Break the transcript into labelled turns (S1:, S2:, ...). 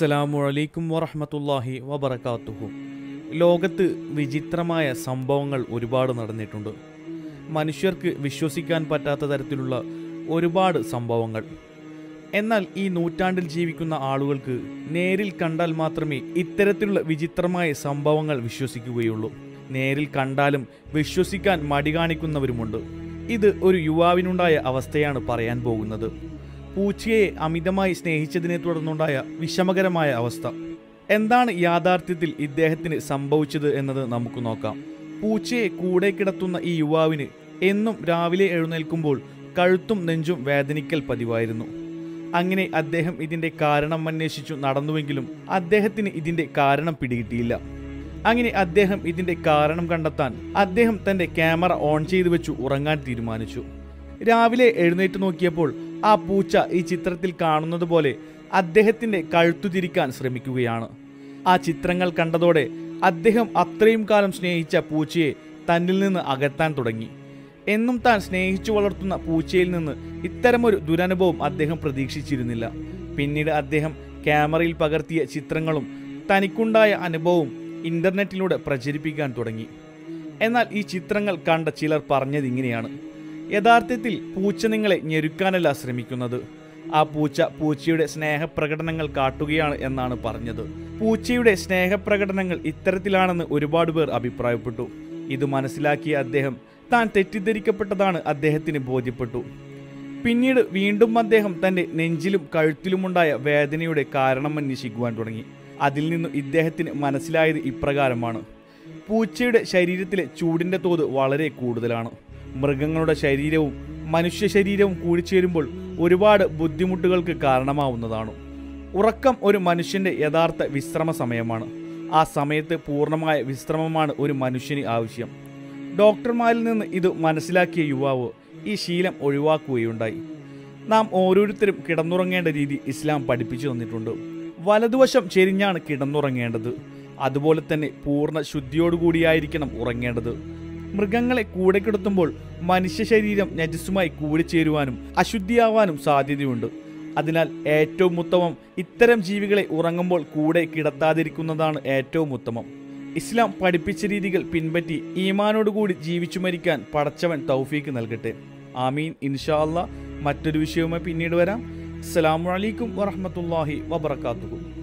S1: അസ്സലാമു അലൈക്കും വറഹ്മത്തുള്ളാഹി വബറകാതുഹു ലോകത്ത് വിചിത്രമായ സംഭവങ്ങൾ ഒരുപാട് നടന്നിട്ടുണ്ട് മനുഷ്യർക്ക് വിശ്വസിക്കാൻ പറ്റാത്ത തരത്തിലുള്ള ഒരുപാട് സംഭവങ്ങൾ എന്നാൽ ഈ നൂറ്റാണ്ടിൽ ജീവിക്കുന്ന ആളുകൾക്ക് നേരിൽ കണ്ടാൽ മാത്രമേ ഇത്തരത്തിലുള്ള വിചിത്രമായ സംഭവങ്ങൾ വിശ്വസിക്കുകയുള്ളൂ നേരിൽ കണ്ടാലും വിശ്വസിക്കാൻ മടി കാണിക്കുന്നവരുമുണ്ട് ഇത് ഒരു യുവാവിനുണ്ടായ അവസ്ഥയാണ് പറയാൻ പോകുന്നത് പൂച്ചയെ അമിതമായി സ്നേഹിച്ചതിനെ തുടർന്നുണ്ടായ വിഷമകരമായ അവസ്ഥ എന്താണ് യാഥാർത്ഥ്യത്തിൽ ഇദ്ദേഹത്തിന് സംഭവിച്ചത് എന്നത് നമുക്ക് നോക്കാം പൂച്ചയെ കൂടെ കിടത്തുന്ന ഈ യുവാവിന് എന്നും രാവിലെ എഴുന്നേൽക്കുമ്പോൾ കഴുത്തും നെഞ്ചും വേദനിക്കൽ പതിവായിരുന്നു അങ്ങനെ അദ്ദേഹം ഇതിന്റെ കാരണം അന്വേഷിച്ചു നടന്നുവെങ്കിലും അദ്ദേഹത്തിന് ഇതിന്റെ കാരണം പിടികിട്ടിയില്ല അങ്ങനെ അദ്ദേഹം ഇതിന്റെ കാരണം കണ്ടെത്താൻ അദ്ദേഹം തന്റെ ക്യാമറ ഓൺ ചെയ്തു വെച്ചു ഉറങ്ങാൻ തീരുമാനിച്ചു രാവിലെ എഴുന്നേറ്റ് നോക്കിയപ്പോൾ ആ പൂച്ച ഈ ചിത്രത്തിൽ കാണുന്നത് പോലെ അദ്ദേഹത്തിന്റെ കഴുത്തു തിരിക്കാൻ ശ്രമിക്കുകയാണ് ആ ചിത്രങ്ങൾ കണ്ടതോടെ അദ്ദേഹം അത്രയും കാലം സ്നേഹിച്ച പൂച്ചയെ തന്നിൽ നിന്ന് അകറ്റാൻ തുടങ്ങി എന്നും താൻ സ്നേഹിച്ചു വളർത്തുന്ന പൂച്ചയിൽ നിന്ന് ഇത്തരമൊരു ദുരനുഭവം അദ്ദേഹം പ്രതീക്ഷിച്ചിരുന്നില്ല പിന്നീട് അദ്ദേഹം ക്യാമറയിൽ പകർത്തിയ ചിത്രങ്ങളും തനിക്കുണ്ടായ അനുഭവവും ഇന്റർനെറ്റിലൂടെ പ്രചരിപ്പിക്കാൻ തുടങ്ങി എന്നാൽ ഈ ചിത്രങ്ങൾ കണ്ട ചിലർ പറഞ്ഞത് ഇങ്ങനെയാണ് യഥാർത്ഥത്തിൽ പൂച്ച നിങ്ങളെ ഞെരുക്കാനല്ല ശ്രമിക്കുന്നത് ആ പൂച്ച പൂച്ചയുടെ സ്നേഹപ്രകടനങ്ങൾ കാട്ടുകയാണ് എന്നാണ് പറഞ്ഞത് പൂച്ചയുടെ സ്നേഹപ്രകടനങ്ങൾ ഇത്തരത്തിലാണെന്ന് ഒരുപാട് പേർ അഭിപ്രായപ്പെട്ടു ഇത് മനസ്സിലാക്കിയ അദ്ദേഹം താൻ തെറ്റിദ്ധരിക്കപ്പെട്ടതാണ് അദ്ദേഹത്തിന് ബോധ്യപ്പെട്ടു പിന്നീട് വീണ്ടും അദ്ദേഹം തന്റെ നെഞ്ചിലും കഴുത്തിലുമുണ്ടായ വേദനയുടെ കാരണം അന്വേഷിക്കുവാൻ തുടങ്ങി അതിൽ നിന്ന് ഇദ്ദേഹത്തിന് മനസ്സിലായത് ഇപ്രകാരമാണ് പൂച്ചയുടെ ശരീരത്തിലെ ചൂടിന്റെ തോത് വളരെ കൂടുതലാണ് മൃഗങ്ങളുടെ ശരീരവും മനുഷ്യ ശരീരവും കൂടിച്ചേരുമ്പോൾ ഒരുപാട് ബുദ്ധിമുട്ടുകൾക്ക് കാരണമാവുന്നതാണ് ഉറക്കം ഒരു മനുഷ്യന്റെ യഥാർത്ഥ വിശ്രമ സമയമാണ് ആ സമയത്ത് പൂർണ്ണമായ വിശ്രമമാണ് ഒരു മനുഷ്യന് ആവശ്യം ഡോക്ടർമാരിൽ നിന്ന് ഇത് മനസ്സിലാക്കിയ യുവാവ് ഈ ശീലം ഒഴിവാക്കുകയുണ്ടായി നാം ഓരോരുത്തരും കിടന്നുറങ്ങേണ്ട രീതി ഇസ്ലാം പഠിപ്പിച്ചു തന്നിട്ടുണ്ട് വലതുവശം ചെരിഞ്ഞാണ് കിടന്നുറങ്ങേണ്ടത് അതുപോലെ തന്നെ പൂർണ്ണ ശുദ്ധിയോടുകൂടിയായിരിക്കണം ഉറങ്ങേണ്ടത് മൃഗങ്ങളെ കൂടെ കിടത്തുമ്പോൾ മനുഷ്യ ശരീരം നജസ്സുമായി കൂടിച്ചേരുവാനും അശുദ്ധിയാവാനും സാധ്യതയുണ്ട് അതിനാൽ ഏറ്റവും ഉത്തമം ഇത്തരം ജീവികളെ ഉറങ്ങുമ്പോൾ കൂടെ കിടത്താതിരിക്കുന്നതാണ് ഏറ്റവും ഉത്തമം ഇസ്ലാം പഠിപ്പിച്ച രീതികൾ പിൻപറ്റി ഈമാനോടുകൂടി ജീവിച്ചു മരിക്കാൻ പടച്ചവൻ തൗഫീക്ക് നൽകട്ടെ ആമീൻ ഇൻഷാ അല്ലാ മറ്റൊരു വിഷയവുമായി പിന്നീട് വരാം അസ്സലാമു അലൈക്കും വറഹ്മത്തുള്ളാഹി വബറകാതുഹു